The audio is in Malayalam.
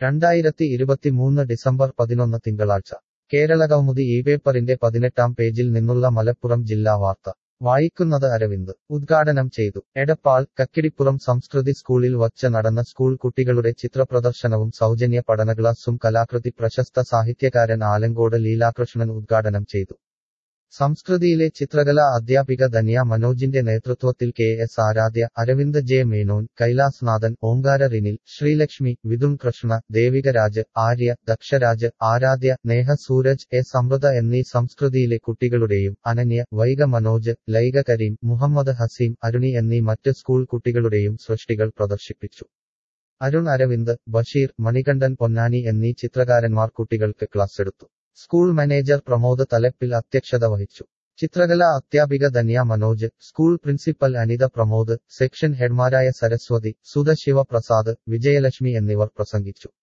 രണ്ടായിരത്തി ഇരുപത്തിമൂന്ന് ഡിസംബർ പതിനൊന്ന് തിങ്കളാഴ്ച കേരളകൗമുദി ഈ പേപ്പറിന്റെ പതിനെട്ടാം പേജിൽ നിന്നുള്ള മലപ്പുറം ജില്ലാ വാർത്ത വായിക്കുന്നത് അരവിന്ദ് ഉദ്ഘാടനം ചെയ്തു എടപ്പാൾ കക്കിടിപ്പുറം സംസ്കൃതി സ്കൂളിൽ വച്ച് നടന്ന സ്കൂൾ കുട്ടികളുടെ ചിത്രപ്രദർശനവും സൗജന്യ പഠന ക്ലാസും കലാകൃതി പ്രശസ്ത സാഹിത്യകാരൻ ആലങ്കോട് ലീലാകൃഷ്ണൻ ഉദ്ഘാടനം ചെയ്തു സംസ്കൃതിയിലെ ചിത്രകലാ അധ്യാപിക ധന്യ മനോജിന്റെ നേതൃത്വത്തിൽ K S Aradhya Aravind J Menon Kailas Nathan Omkara Rinil Sreelakshmi Vithun Krishna Devikaraj Arya Daksharaj Aradhya Neha Sooraj A Samrutha എന്നീ സംസ്കൃതിയിലെ കുട്ടികളുടെയും അനന്യ വൈഗ മനോജ് ലൈഗ കരീം മുഹമ്മദ് ഹസീം അരുണി എന്നീ മറ്റ് സ്കൂൾ കുട്ടികളുടെയും സൃഷ്ടികൾ പ്രദർശിപ്പിച്ചു അരുൺ അരവിന്ദ് ബഷീർ മണികണ്ഠൻ പൊന്നാനി എന്നീ ചിത്രകാരന്മാർ കുട്ടികൾക്ക് ക്ലാസ് എടുത്തു സ്കൂൾ മാനേജർ പ്രമോദ് തലപ്പിൽ അധ്യക്ഷത വഹിച്ചു ചിത്രകലാ അധ്യാപിക Dhanya Manoj school principal Anitha Pramod section ഹെഡ്മാരായ സരസ്വതി സുധ ശിവപ്രസാദ് വിജയലക്ഷ്മി എന്നിവർ പ്രസംഗിച്ചു